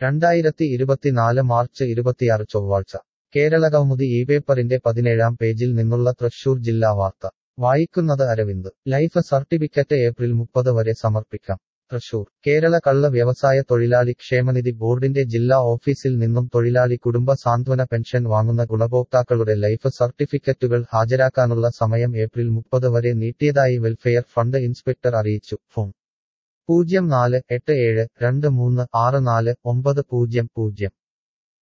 രണ്ടായിരത്തി ഇരുപത്തിനാല് മാർച്ച് ഇരുപത്തിയാറ് ചൊവ്വാഴ്ച കേരള കൗമുദി ഈ പേപ്പറിന്റെ പതിനേഴാം പേജിൽ നിന്നുള്ള തൃശൂർ ജില്ലാ വാർത്ത വായിക്കുന്നത് അരവിന്ദ് ലൈഫ് സർട്ടിഫിക്കറ്റ് ഏപ്രിൽ മുപ്പത് വരെ സമർപ്പിക്കാം തൃശൂർ കേരള കള്ള വ്യവസായ തൊഴിലാളി ക്ഷേമനിധി ബോർഡിന്റെ ജില്ലാ ഓഫീസിൽ നിന്നും തൊഴിലാളി കുടുംബ സാന്ത്വന പെൻഷൻ വാങ്ങുന്ന ഗുണഭോക്താക്കളുടെ ലൈഫ് സർട്ടിഫിക്കറ്റുകൾ ഹാജരാക്കാനുള്ള സമയം ഏപ്രിൽ മുപ്പത് വരെ നീട്ടിയതായി വെൽഫെയർ ഫണ്ട് ഇൻസ്പെക്ടർ അറിയിച്ചു ഫോൺ പൂജ്യം നാല് എട്ട് ഏഴ് രണ്ട് മൂന്ന് ആറ് നാല് ഒമ്പത് പൂജ്യം പൂജ്യം